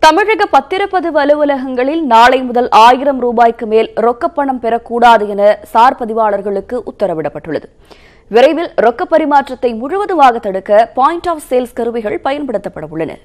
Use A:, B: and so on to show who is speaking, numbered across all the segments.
A: தமிழக பத்திரப்பதிவு அலுவலகங்களில் நாளை முதல் ஆயிரம் ரூபாய்க்கு மேல் ரொக்கப்பணம் பெறக்கூடாது என சார் பதிவாளர்களுக்கு உத்தரவிடப்பட்டுள்ளது விரைவில் ரொக்க பரிமாற்றத்தை முழுவதுமாக தடுக்க பாயிண்ட் ஆஃப் சேல்ஸ் கருவிகள் பயன்படுத்தப்பட உள்ளன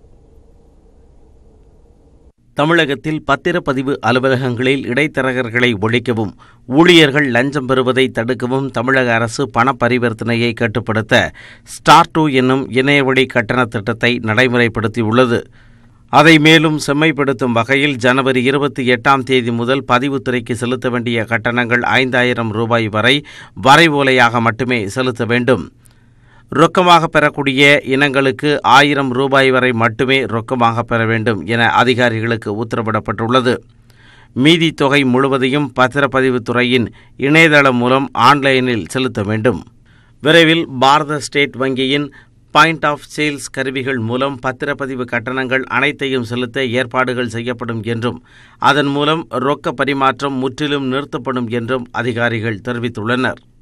B: தமிழகத்தில் பத்திரப்பதிவு அலுவலகங்களில் இடைத்தரகர்களை ஒழிக்கவும் ஊழியர்கள் லஞ்சம் பெறுவதை தடுக்கவும் தமிழக அரசு பண பரிவர்த்தனையை கட்டுப்படுத்த ஸ்டார் டூ என்னும் இணையவழி கட்டண திட்டத்தை நடைமுறைப்படுத்தியுள்ளது அதை மேலும் செம்மைப்படுத்தும் வகையில் ஜனவரி இருபத்தி எட்டாம் தேதி முதல் பதிவுத்துறைக்கு செலுத்த வேண்டிய கட்டணங்கள் ஐந்தாயிரம் ரூபாய் வரை வரைவோலையாக மட்டுமே செலுத்த வேண்டும் ரொக்கமாக பெறக்கூடிய இனங்களுக்கு ஆயிரம் ரூபாய் வரை மட்டுமே ரொக்கமாக பெற வேண்டும் என அதிகாரிகளுக்கு உத்தரவிடப்பட்டுள்ளது மீதி தொகை முழுவதையும் பத்திரப்பதிவுத் துறையின் இணையதளம் மூலம் ஆன்லைனில் செலுத்த வேண்டும் விரைவில் பாரத ஸ்டேட் வங்கியின் பாயிண்ட் ஆஃப் சேல்ஸ் கருவிகள் மூலம் பத்திரப்பதிவு கட்டணங்கள் அனைத்தையும் செலுத்த ஏற்பாடுகள் செய்யப்படும் என்றும் அதன் மூலம் ரொக்க பரிமாற்றம் முற்றிலும் நிறுத்தப்படும் என்றும் அதிகாரிகள் தெரிவித்துள்ளனர்